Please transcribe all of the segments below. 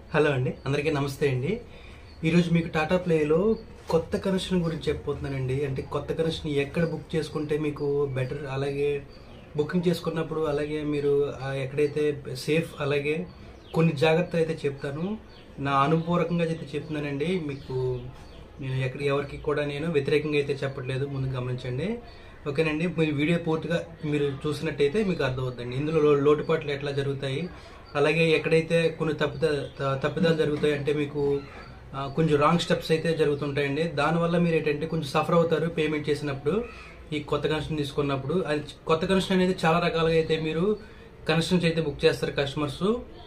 hello అండి అందరికీ నమస్తే అండి ఈరోజు మీకు టాటా ప్లేలో కొత్త కనెక్షన్ గురించి చెప్పబోతున్నానండి అంటే కొత్త కనెక్షన్ ఎక్కడ బుక్ చేసుకుంటే మీకు బెటర్ అలాగే బుకింగ్ చేసుకున్నప్పుడు అలాగే మీరు ఆ, ఎక్కడైతే సేఫ్ అలాగే కొన్ని జాగ్రత్తలు అయితే చెప్తాను నా అనుభవరకంగా అయితే చెప్తున్నానండి మీకు నేను ఎక్కడ ఎవరికి కూడా నేను వ్యతిరేకంగా అయితే చెప్పట్లేదు ముందు గమనించండి ఓకేనండి మీరు వీడియో పూర్తిగా మీరు చూసినట్టయితే మీకు అర్థమవుతుందండి ఇందులో లో- లోటుపాట్లు ఎట్లా జరుగుతాయి అలాగే ఎక్కడైతే కొన్ని తప్పిద త- తప్పిదాలు జరుగుతాయి అంటే మీకు ఆ, కొంచెం రాంగ్ స్టెప్స్ అయితే జరుగుతుంటాయండి దానివల్ల మీరు ఏంటంటే కొంచెం సఫర్ అవుతారు పేమెంట్ చేసినప్పుడు ఈ కొత్త కనెక్షన్ తీసుకున్నప్పుడు అది కొత్త కనెక్షన్ అనేది చాలా రకాలుగా అయితే మీరు కనెక్షన్స్ అయితే బుక్ చేస్తారు కస్టమర్స్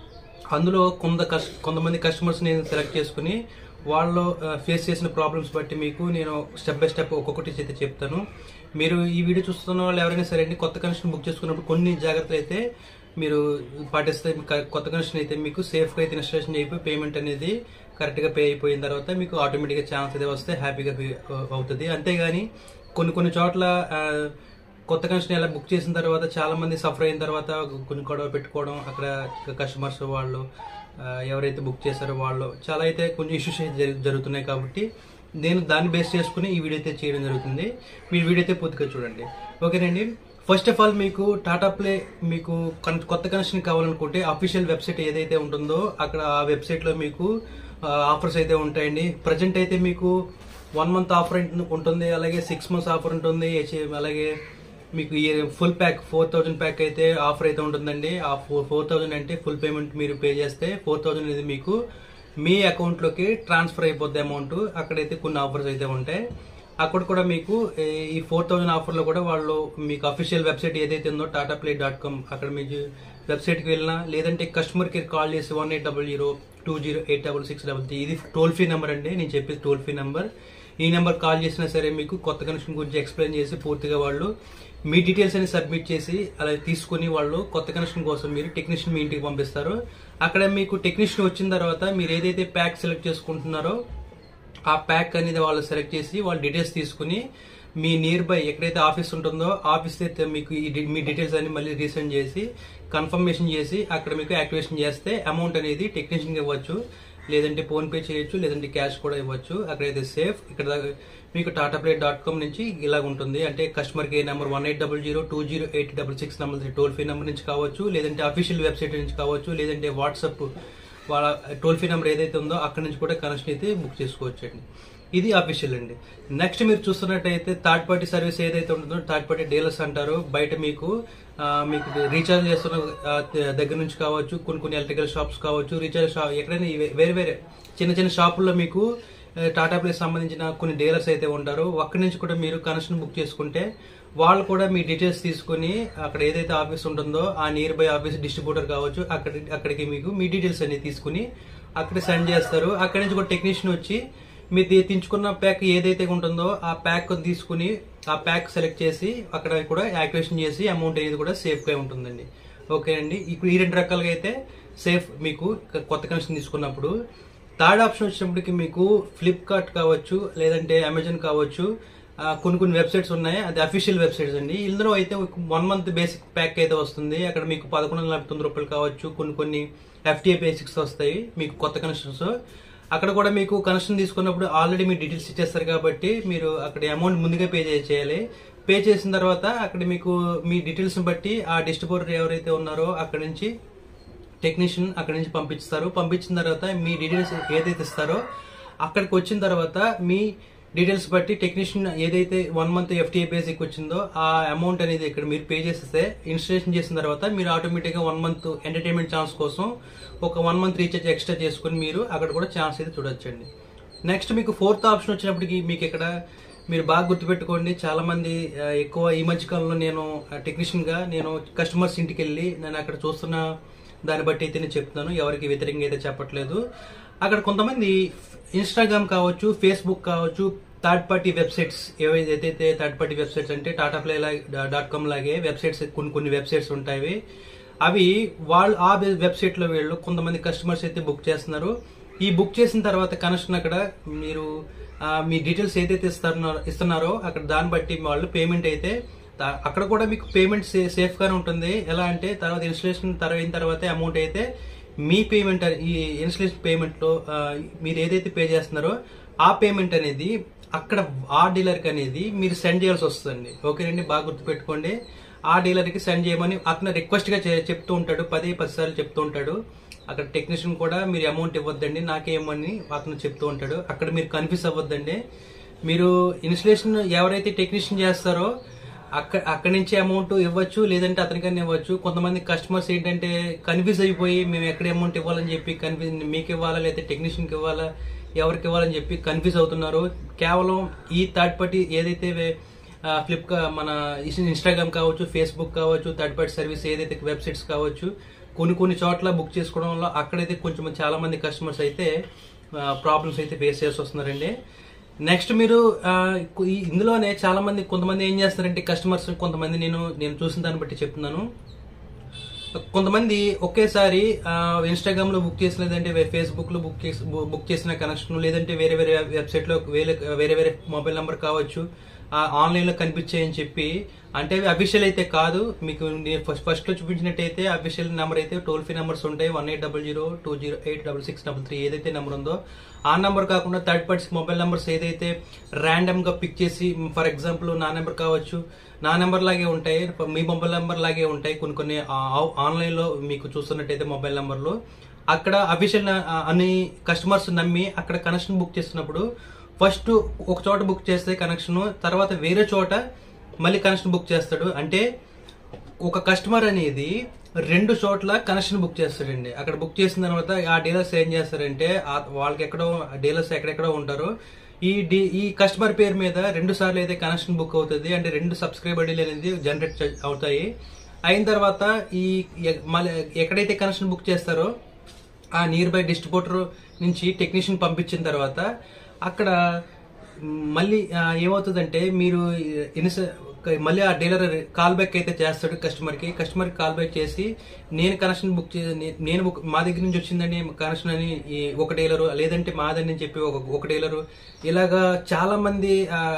అందులో కొంత కస్ కొంతమంది కస్టమర్స్ నేను సెలెక్ట్ చేసుకుని వాళ్ళు ఫేస్ చేసిన ప్రాబ్లమ్స్ బట్టి మీకు నేను స్టెప్ బై స్టెప్ ఒక్కొక్కటి అయితే చెప్తాను మీరు ఈ వీడియో చూస్తున్న వాళ్ళు ఎవరైనా సరే అండి కొత్త కనెక్షన్ బుక్ చేసుకున్నప్పుడు కొన్ని జాగ్రత్తలు అయితే మీరు పాటిస్తే మీకు కొత్త కనెక్షన్ అయితే మీకు సేఫ్గా అయితే ఇన్స్టాలేషన్ అయిపోయి పేమెంట్ అనేది కరెక్ట్గా పే అయిపోయిన తర్వాత మీకు ఆటోమేటిక్గా ఛాన్స్ అయితే వస్తే హ్యాపీగా పే అవుతుంది అంతేగాని కొన్ని కొన్ని చోట్ల ఆ, కొత్త కనెక్షన్ ఎలా బుక్ చేసిన తర్వాత చాలా మంది సఫర్ అయిన తర్వాత కొన్ని గొడవ పెట్టుకోవడం అక్కడ కస్టమర్స్ వాళ్ళు ఆ, ఎవరైతే బుక్ చేశారో వాళ్ళు చాలా అయితే కొంచెం ఇష్యూస్ అయితే జరుగు- జరుగుతున్నాయి కాబట్టి నేను దాన్ని బేస్ చేసుకుని ఈ వీడియో అయితే చేయడం జరుగుతుంది మీరు వీడియో అయితే పూర్తిగా చూడండి ఓకేనండి ఫస్ట్ ఆఫ్ ఆల్ మీకు టాటా ప్లే మీకు కన్- కొత్త కనెక్షన్ కావాలనుకుంటే అఫీషియల్ వెబ్సైట్ ఏదైతే ఉంటుందో అక్కడ ఆ వెబ్సైట్లో మీకు ఆఫర్స్ అయితే ఉంటాయండి ప్రజెంట్ అయితే మీకు వన్ మంత్ ఆఫర్ ఉంటుంది అలాగే సిక్స్ మంత్స్ ఆఫర్ ఉంటుంది హెచ్- అలాగే మీకు ఈ full pack four thousand pack అయితే ఆఫర్ అయితే ఉంటుందండి ఆ ఫోర్ ఫోర్ థౌజండ్ అంటే ఫుల్ పేమెంట్ మీరు పే చేస్తే ఫోర్ థౌజండ్ అనేది మీకు మీ అకౌంట్లోకి ట్రాన్స్ఫర్ అయిపోద్ది అమౌంట్ అక్కడైతే కొన్ని ఆఫర్స్ అయితే ఉంటాయి అక్కడ కూడా మీకు ఏ- ఈ ఫోర్ థౌజండ్ ఆఫర్లో కూడా వాళ్ళు మీకు అఫీషియల్ వెబ్సైట్ ఏదైతే ఉందో టాటా ప్లే డాట్ కామ్ అక్కడ మీకు వెబ్సైట్కి వెళ్ళినా లేదంటే కస్టమర్ కేర్ కాల్ చేసి one eight double zero two zero eight double six double three ఇది టోల్ ఫ్రీ నెంబర్ అండి నేను చెప్పేది టోల్ ఫ్రీ నెంబర్ ఈ నెంబర్ కాల్ చేసినా సరే మీకు కొత్త కనెక్షన్ గురించి ఎక్స్ప్లెయిన్ చేసి పూర్తిగా వాళ్ళు మీ డీటెయిల్స్ అని సబ్మిట్ చేసి అలా తీసుకుని వాళ్ళు కొత్త కనెక్షన్ కోసం మీరు టెక్నీషియన్ మీ ఇంటికి పంపిస్తారు అక్కడ మీకు టెక్నీషియన్ వచ్చిన తర్వాత మీరు ఏదైతే ప్యాక్ సెలెక్ట్ చేసుకుంటున్నారో ఆ ప్యాక్ అనేది వాళ్ళు సెలెక్ట్ చేసి వాళ్ళ డీటెయిల్స్ తీసుకుని మీ నియర్ బై ఎక్కడైతే ఆఫీస్ ఉంటుందో ఆఫీస్ అయితే మీకు ఈ డి- మీ డీటెయిల్స్ అన్ని మళ్ళీ రీసెండ్ చేసి కన్ఫర్మేషన్ చేసి అక్కడ మీకు యాక్టివేషన్ చేస్తే అమౌంట్ అనేది టెక్నీషియన్కి ఇవ్వచ్చు లేదంటే ఫోన్ పే చేయొచ్చు లేదంటే క్యాష్ కూడా ఇవ్వచ్చు అక్కడైతే సేఫ్ ఇక్కడ దాకా మీకు టాటా ప్లే డాట్ కామ్ నుంచి ఇలాగ ఉంటుంది అంటే customer care number one eight double zero two zero eight double six number toll free number నుంచి కావచ్చు లేదంటే అఫీషియల్ వెబ్సైట్ నుంచి కావచ్చు లేదంటే వాట్సాప్ వాళ్ళ టోల్ ఫ్రీ నెంబర్ ఏదైతే ఉందో అక్కడ నుంచి కూడా కనెక్షన్ అయితే బుక్ చేసుకోవచ్చు అండి ఇది అఫీషియల్ అండి నెక్స్ట్ మీరు చూస్తున్నట్టయితే థర్డ్ పార్టీ సర్వీస్ ఏదైతే ఉంటుందో థర్డ్ పార్టీ డీలర్స్ అంటారు బయట మీకు ఆ, మీకు రీఛార్జ్ చేస్తున్న ఆ, దగ్గర నుంచి కావచ్చు కొన్ని కొన్ని ఎలక్ట్రికల్ షాప్స్ కావచ్చు రీఛార్జ్ షాప్ ఎక్కడైనా ఈ వేరే వేరే చిన్న చిన్న షాపుల్లో మీకు ఆ, టాటా ప్లేస్ సంబంధించిన కొన్ని డీలర్స్ అయితే ఉంటారు అక్కడి నుంచి కూడా మీరు కనెక్షన్ బుక్ చేసుకుంటే వాళ్ళు కూడా మీ డీటెయిల్స్ తీసుకుని అక్కడ ఏదైతే ఆఫీస్ ఉంటుందో ఆ నియర్ బై ఆఫీస్ డిస్ట్రిబ్యూటర్ కావచ్చు అక్కడి అక్కడికి మీకు మీ డీటెయిల్స్ అన్ని తీసుకుని అక్కడ సెండ్ చేస్తారు అక్కడి నుంచి కూడా టెక్నీషియన్ వచ్చి మీరు తీ- తెంచుకున్న ప్యాక్ ఏదైతే ఉంటుందో ఆ ప్యాక్ తీసుకుని ఆ ప్యాక్ సెలెక్ట్ చేసి అక్కడ కూడా యాక్టివేషన్ చేసి అమౌంట్ అనేది కూడా సేఫ్ గా ఉంటుందండి ఓకే అండి ఇప్పుడు ఈ రెండు రకాలుగా అయితే సేఫ్ మీకు క- కొత్త కనెక్షన్ తీసుకున్నప్పుడు థర్డ్ ఆప్షన్ వచ్చినప్పటికి మీకు ఫ్లిప్కార్ట్ కావచ్చు లేదంటే అమెజాన్ కావచ్చు ఆ, కొన్ని కొన్ని వెబ్సైట్స్ ఉన్నాయి అది అఫీషియల్ వెబ్సైట్స్ అండి ఇందులో అయితే వన్ మంత్ బేసిక్ ప్యాక్ అయితే వస్తుంది అక్కడ మీకు పదకొండు వందల నలభై తొమ్మిది రూపాయలు కావచ్చు కొన్ని కొన్ని ఎఫ్టీఏ బేసిక్స్ వస్తాయి మీకు కొత్త కనెక్షన్స్ అక్కడ కూడా మీకు కనెక్షన్ తీసుకున్నప్పుడు ఆల్రెడీ మీ డీటెయిల్స్ ఇచ్చేస్తారు కాబట్టి మీరు అక్కడ అమౌంట్ ముందుగా పే చేయాలి పే చేసిన తర్వాత అక్కడ మీకు మీ డీటెయిల్స్ బట్టి ఆ డిస్ట్రిబ్యూటర్ ఎవరైతే ఉన్నారో అక్కడ నుంచి టెక్నీషియన్ అక్కడి నుంచి పంపిస్తారు పంపించిన తర్వాత మీ డీటెయిల్స్ ఏదైతే ఇస్తారో అక్కడికి వచ్చిన తర్వాత మీ డీటెయిల్స్ బట్టి టెక్నీషియన్ ఏదైతే వన్ మంత్ ఎఫ్టీఏ బేసిక్ వచ్చిందో ఆ అమౌంట్ అనేది ఇక్కడ మీరు పే చేసేస్తే ఇన్స్టలేషన్ చేసిన తర్వాత మీరు ఆటోమేటిక్గా వన్ మంత్ ఎంటర్టైన్మెంట్ ఛాన్స్ కోసం ఒక వన్ మంత్ రీఛార్జ్ ఎక్స్ట్రా చేసుకుని మీరు అక్కడ కూడా ఛాన్స్ అయితే చూడొచ్చండి నెక్స్ట్ మీకు ఫోర్త్ ఆప్షన్ వచ్చినప్పటికి మీకు ఇక్కడ మీరు బాగా గుర్తుపెట్టుకోండి చాలా మంది ఆ, ఎక్కువ ఈ మధ్య కాలంలో నేను టెక్నీషియన్ గా నేను కస్టమర్స్ ఇంటికి వెళ్ళి నేను అక్కడ చూస్తున్న దాన్ని బట్టి అయితే నేను చెప్తున్నాను ఎవరికి వ్యతిరేకంగా అయితే చెప్పట్లేదు అక్కడ కొంతమంది ఇన్స్టాగ్రామ్ కావచ్చు ఫేస్బుక్ కావచ్చు థర్డ్ పార్టీ వెబ్సైట్స్ ఏవైతే థర్డ్ పార్టీ వెబ్సైట్స్ అంటే టాటా ప్లే డాట్ కామ్ లాగే వెబ్సైట్స్ కొన్ని కొన్ని వెబ్సైట్స్ ఉంటాయి అవి వాళ్ళు ఆ వెబ్సైట్ లో వీళ్ళు కొంతమంది కస్టమర్స్ అయితే బుక్ చేస్తున్నారు ఈ బుక్ చేసిన తర్వాత కనెక్షన్ అక్కడ మీరు ఆ, మీ డీటెయిల్స్ ఏదైతే ఇస్తున్నారో ఇస్తున్నారో అక్కడ దాన్ని బట్టి వాళ్ళు పేమెంట్ అయితే దా- అక్కడ కూడా మీకు పేమెంట్ సేఫ్ గానే ఉంటుంది ఎలా అంటే తర్వాత ఇన్స్టలేషన్ తర్వాత అయిన తర్వాత అమౌంట్ అయితే మీ పేమెంట్ ఈ ఇన్స్టలేషన్ పేమెంట్లో ఆ, మీరు ఏదైతే పే చేస్తున్నారో ఆ పేమెంట్ అనేది అక్కడ ఆ డీలర్కి అనేది మీరు సెండ్ చేయాల్సి వస్తుందండి ఓకేనండి బాగా గుర్తుపెట్టుకోండి ఆ డీలర్కి సెండ్ చేయమని అతను రిక్వెస్ట్గా చెప్తూ ఉంటాడు పది పది సార్లు చెప్తూ ఉంటాడు అక్కడ టెక్నీషియన్ కూడా మీరు అమౌంట్ ఇవ్వద్దండి నాకేమని అతను చెప్తూ ఉంటాడు అక్కడ మీరు కన్ఫ్యూజ్ అవ్వద్దండి మీరు ఇన్స్టలేషన్ ఎవరైతే టెక్నీషియన్ చేస్తారో అక్కడ అక్కడి నుంచి అమౌంట్ ఇవ్వచ్చు లేదంటే అతనికన్నా ఇవ్వచ్చు కొంతమంది కస్టమర్స్ ఏంటంటే కన్ఫ్యూజ్ అయిపోయి మేము ఎక్కడ అమౌంట్ ఇవ్వాలని చెప్పి కన్ఫ్యూజ్ మీకు ఇవ్వాలా లేదా టెక్నీషియన్కి ఇవ్వాలా ఎవరికి ఇవ్వాలని చెప్పి కన్ఫ్యూజ్ అవుతున్నారు కేవలం ఈ థర్డ్ పార్టీ ఏదైతే ఫ్లిప్కా మన ఇన్స్టాగ్రామ్ కావచ్చు ఫేస్బుక్ కావచ్చు థర్డ్ పార్టీ సర్వీస్ ఏదైతే వెబ్సైట్స్ కావచ్చు కొన్ని కొన్ని చోట్ల బుక్ చేసుకోవడం వల్ల అక్కడైతే కొంచెం చాలా మంది కస్టమర్స్ అయితే ప్రాబ్లమ్స్ అయితే ఫేస్ చేసి వస్తున్నారండి నెక్స్ట్ మీరు ఆ, ఈ- ఇందులోనే చాలా మంది కొంతమంది ఏం చేస్తారంటే కస్టమర్స్ కొంతమంది నేను నేను చూసిన దాన్ని బట్టి చెప్తున్నాను కొంతమంది ఒకేసారి ఇన్స్టాగ్రామ్ లో బుక్ చేసిన లేదంటే ఫేస్బుక్ లో బుక్ చేసి బుక్ చేసిన కనెక్షన్ లేదంటే వేరే వేరే వెబ్సైట్ లో వేరే వేరే వేరే మొబైల్ నంబర్ కావచ్చు ఆన్లైన్ లో కనిపించాయని చెప్పి అంటే అవి అఫీషియల్ అయితే కాదు మీకు నేను ఫస్ట్ ఫస్ట్ లో చూపించినట్టయితే అఫీషియల్ నెంబర్ అయితే టోల్ ఫ్రీ నెంబర్స్ ఉంటాయి one eight double zero two zero eight double six double three ఏదైతే నెంబర్ ఉందో ఆ నెంబర్ కాకుండా థర్డ్ పార్టీస్ మొబైల్ నెంబర్స్ ఏదైతే ర్యాండమ్ గా పిక్ చేసి ఫర్ ఎగ్జాంపుల్ నా నెంబర్ కావచ్చు నా నెంబర్ లాగే ఉంటాయి మీ మొబైల్ నెంబర్ లాగే ఉంటాయి కొన్ని కొన్ని ఆన్లైన్ లో మీకు చూస్తున్నట్టయితే మొబైల్ నెంబర్లు అక్కడ అఫీషియల్ అని కస్టమర్స్ నమ్మి అక్కడ కనెక్షన్ బుక్ చేస్తున్నప్పుడు ఫస్ట్ ఒక చోట బుక్ చేస్తే కనెక్షన్ తర్వాత వేరే చోట మళ్ళీ కనెక్షన్ బుక్ చేస్తాడు అంటే ఒక కస్టమర్ అనేది రెండు చోట్ల కనెక్షన్ బుక్ చేస్తాడండి అక్కడ బుక్ చేసిన తర్వాత ఆ డీలర్స్ ఏం చేస్తారంటే ఆ- వాళ్ళకి ఎక్కడో డీలర్స్ ఎక్కడెక్కడో ఉంటారో ఈ డి ఈ కస్టమర్ పేరు మీద రెండు సార్లు అయితే కనెక్షన్ బుక్ అవుతుంది అంటే రెండు సబ్స్క్రైబర్ డీల్ అనేది జనరేట్ చే- అవుతాయి అయిన తర్వాత ఈ ఎ- మళ్ళీ ఎక్కడైతే కనెక్షన్ బుక్ చేస్తారో ఆ నియర్ బై డిస్ట్రిబ్యూటర్ నుంచి టెక్నీషియన్ పంపించిన తర్వాత అక్కడ మళ్ళీ ఆ, ఏమవుతుందంటే మీరు ఇన్స మళ్ళీ ఆ డీలర్ కాల్ బ్యాక్ అయితే చేస్తాడు కస్టమర్ కి కస్టమర్ కి కాల్ బ్యాక్ చేసి నేను కనెక్షన్ బుక్ చే- నే- నేను బుక్- మా దగ్గర నుంచి వచ్చిందని కనెక్షన్ అని ఈ ఒక డీలరు లేదంటే మాదని చెప్పి ఒక ఒక డీలరు ఇలాగా చాలా మంది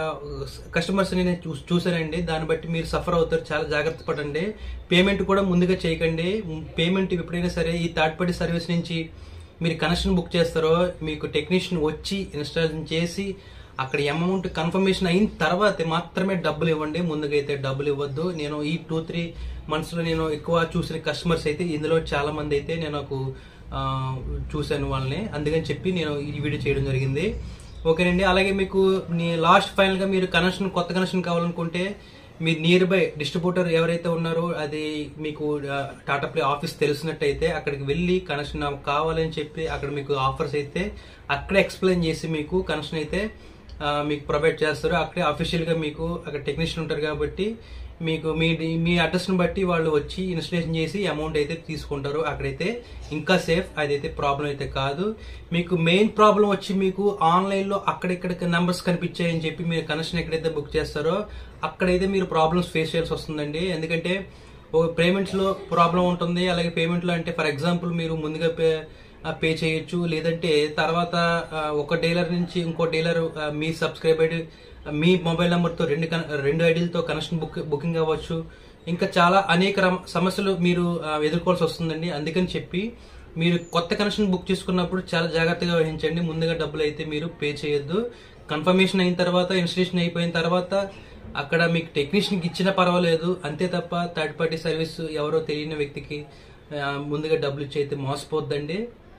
కస్టమర్స్ నేను చూ- చూశానండి దాన్ని బట్టి మీరు సఫర్ అవుతారు చాలా జాగ్రత్త పడండి పేమెంట్ కూడా ముందుగా చేయకండి పేమెంట్ ఎప్పుడైనా సరే ఈ థర్డ్ పార్టీ సర్వీస్ నుంచి మీరు కనెక్షన్ బుక్ చేస్తారో మీకు టెక్నీషియన్ వచ్చి ఇన్స్టాలేషన్ చేసి అక్కడ అమౌంట్ కన్ఫర్మేషన్ అయిన తర్వాత మాత్రమే డబ్బులు ఇవ్వండి ముందుగా అయితే డబ్బులు ఇవ్వద్దు నేను ఈ టూ త్రీ మంత్స్ లో నేను ఎక్కువ చూసిన కస్టమర్స్ అయితే ఇందులో చాలా మంది అయితే నేను నాకు ఆ, చూశాను వాళ్ళని అందుకని చెప్పి నేను ఈ వీడియో చేయడం జరిగింది ఓకేనండి అలాగే మీకు లాస్ట్ ఫైనల్ గా మీరు కనెక్షన్ కొత్త కనెక్షన్ కావాలనుకుంటే మీ నియర్ బై డిస్ట్రిబ్యూటర్ ఎవరైతే ఉన్నారో అది మీకు ఆ, టాటా ప్లే ఆఫీస్ తెలిసినట్టయితే అక్కడికి వెళ్ళి కనెక్షన్ నాకు కావాలని చెప్పి అక్కడ మీకు ఆఫర్స్ అయితే అక్కడే ఎక్స్ప్లెయిన్ చేసి మీకు కనెక్షన్ అయితే ఆ, మీకు ప్రొవైడ్ చేస్తారు అక్కడే అఫీషియల్ గా మీకు అక్కడ టెక్నీషియన్ ఉంటారు కాబట్టి మీకు మీ మీ అడ్రస్ ని బట్టి వాళ్ళు వచ్చి ఇన్స్టలేషన్ చేసి అమౌంట్ అయితే తీసుకుంటారు అక్కడైతే ఇంకా సేఫ్ అదైతే ప్రాబ్లం అయితే కాదు మీకు మెయిన్ ప్రాబ్లం వచ్చి మీకు ఆన్లైన్ లో అక్కడిక్కడ నెంబర్స్ కనిపించాయని చెప్పి మీరు కనెక్షన్ ఎక్కడైతే బుక్ చేస్తారో అక్కడైతే మీరు ప్రాబ్లమ్స్ ఫేస్ చేయాల్సి వస్తుందండి ఎందుకంటే ఓ పేమెంట్స్ లో ప్రాబ్లం ఉంటుంది అలాగే పేమెంట్ లో అంటే ఫర్ ఎగ్జాంపుల్ మీరు ముందుగా పే పే చేయొచ్చు లేదంటే తర్వాత ఆ, ఒక డీలర్ నుంచి ఇంకో డీలర్ ఆ, మీ సబ్స్క్రైబర్ మీ మొబైల్ నెంబర్ తో రెండు కన- రెండు ఐడీలతో కనెక్షన్ బుక్ బుకింగ్ అవ్వచ్చు ఇంకా చాలా అనేక రమ- సమస్యలు మీరు ఆ, ఎదుర్కోవాల్సి వస్తుందండి అందుకని చెప్పి మీరు కొత్త కనెక్షన్ బుక్ చేసుకున్నప్పుడు చాలా జాగ్రత్తగా వహించండి ముందుగా డబ్బులు అయితే మీరు పే చేయొద్దు కన్ఫర్మేషన్ అయిన తర్వాత ఇన్స్టలేషన్ అయిపోయిన తర్వాత అక్కడ మీకు టెక్నీషియన్కి ఇచ్చినా పర్వాలేదు అంతే తప్ప థర్డ్ పార్టీ సర్వీస్ ఎవరో తెలియని వ్యక్తికి ఆ, ముందుగా డబ్బులు ఇచ్చి అయితే మోసపోద్దండి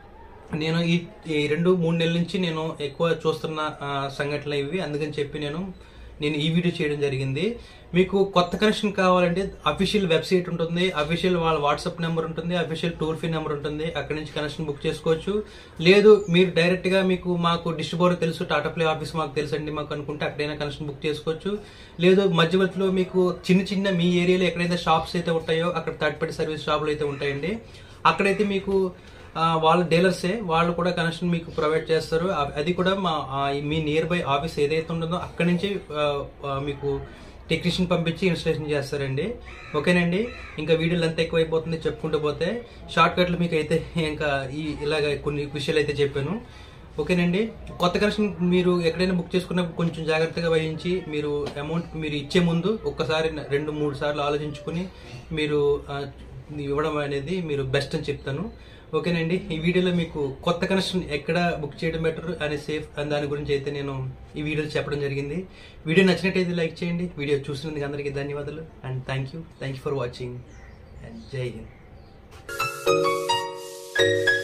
నేను ఈ ఈ రెండు మూడు నెలల నుంచి నేను ఎక్కువ చూస్తున్న ఆ, సంఘటనలు ఇవి అందుకని చెప్పి నేను నేను ఈ వీడియో చేయడం జరిగింది మీకు కొత్త కనెక్షన్ కావాలంటే అఫీషియల్ వెబ్సైట్ ఉంటుంది అఫీషియల్ వాళ్ళ వాట్సాప్ నెంబర్ ఉంటుంది అఫీషియల్ టోల్ ఫ్రీ నెంబర్ ఉంటుంది అక్కడి నుంచి కనెక్షన్ బుక్ చేసుకోవచ్చు లేదు మీరు డైరెక్ట్ గా మీకు మాకు డిస్ట్రిబ్యూటర్ తెలుసు టాటా ప్లే ఆఫీస్ మాకు తెలుసు అండి మాకు అనుకుంటే అక్కడైనా కనెక్షన్ బుక్ చేసుకోవచ్చు లేదు మధ్యవర్తిలో మీకు చిన్న చిన్న మీ ఏరియాలో ఎక్కడైతే షాప్స్ అయితే ఉంటాయో అక్కడ థర్డ్ పార్టీ సర్వీస్ షాపులు అయితే ఉంటాయండి అక్కడైతే మీకు ఆ, వాళ్ళ డీలర్సే వాళ్ళు కూడా కనెక్షన్ మీకు ప్రొవైడ్ చేస్తారు అ- అది కూడా మా ఆ, మీ నియర్ బై ఆఫీస్ ఏదైతే ఉంటుందో అక్కడి నుంచి ఆ, ఆ, మీకు టెక్నీషియన్ పంపించి ఇన్స్టలేషన్ చేస్తారండి ఓకేనండి ఇంకా వీడియోలు ఎంత ఎక్కువ అయిపోతుంది చెప్పుకుంటూ పోతే షార్ట్ కట్లు మీకు అయితే ఇంకా ఈ ఇలాగ కొన్ని విషయాలు అయితే చెప్పాను ఓకేనండి కొత్త కనెక్షన్ మీరు ఎక్కడైనా బుక్ చేసుకున్నప్పుడు కొంచెం జాగ్రత్తగా వహించి మీరు అమౌంట్ మీరు ఇచ్చే ముందు ఒక్కసారి రెండు మూడు సార్లు ఆలోచించుకుని మీరు ఆ, ఇవ్వడం అనేది మీరు బెస్ట్ అని చెప్తాను ఓకేనండి ఈ వీడియోలో మీకు కొత్త కనెక్షన్ ఎక్కడ బుక్ చేయడం బెటర్ అనే సేఫ్ అని దాని గురించి అయితే నేను ఈ వీడియోలో చెప్పడం జరిగింది వీడియో నచ్చినట్టయితే లైక్ చేయండి వీడియో చూసినందుకు అందరికీ ధన్యవాదాలు and thank you thank you for watching and Jai Hind